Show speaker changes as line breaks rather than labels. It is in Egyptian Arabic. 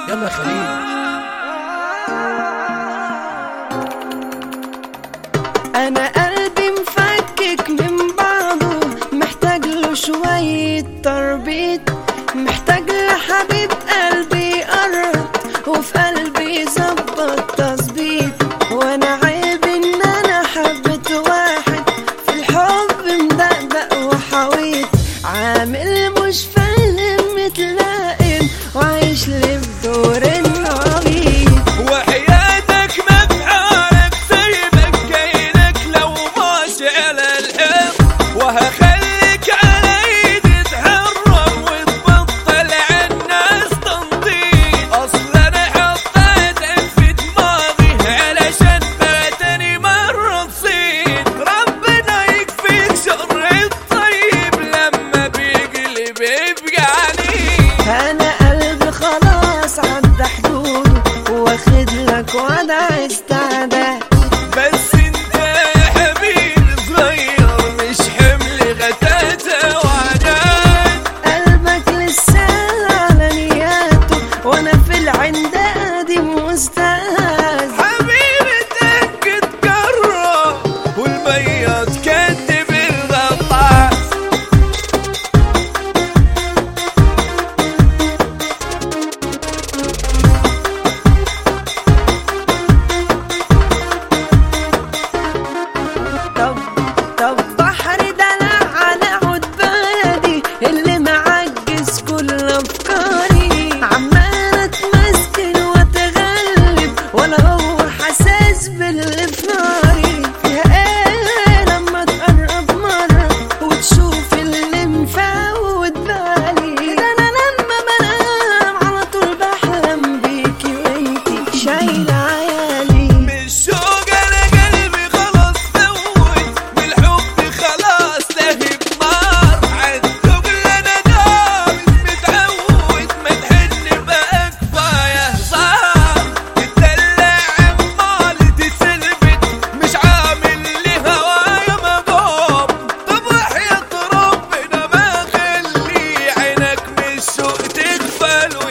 يلا يا خليل
انا قلبي مفكك من بعضه محتاج له شوية تربيط محتاج لحبيب قلبي يقرب وفي قلبي يظبط تظبيط وانا عيب ان انا حبيت واحد في الحب مدقدق وحويط عامل مش فاهم متلائم وعايش لي بدور العبيط
وحياتك ما بحالك سايبك كاينك لو ماشي على الحب وهخليك على ايدي تحرم وتبطل عالناس تنطيط اصلا انا حطيتك في دماغي علشان فاتني مرة تصيد ربنا يكفيك شر الطيب لما بيقلب يبقى عنيد
انا قلبي خلاص عدى حدوده واخد لك وضع استعداد
بس انت يا حبيبي صغير مش حمل غتاتة وعناد
قلبك لسه على نياته وانا في العند قديم واستاذ
حبيبي تأكد قرب والبيض كتب الغطاس
طب طب بحر دلع على عود بلدي اللي معجز كل افكاري عمال اتمسكن واتغلب ولا هو حاسس باللي في ناري فيها ايه لما تقرب مره وتشوف اللي مفوت بالي ده انا لما بنام على طول بحلم بيكي وانتي شايله عيالي
من الشوق انا قلبي خلاص فوت والحب خلاص لهب نار عالذوق اللي انا دارس متعود ما تحن بقى كفايه هزار تدلع عمال تسلبت مش عامل لي هوايا مقام طب وحياة ربنا ما خلي عينك من الشوق تغفل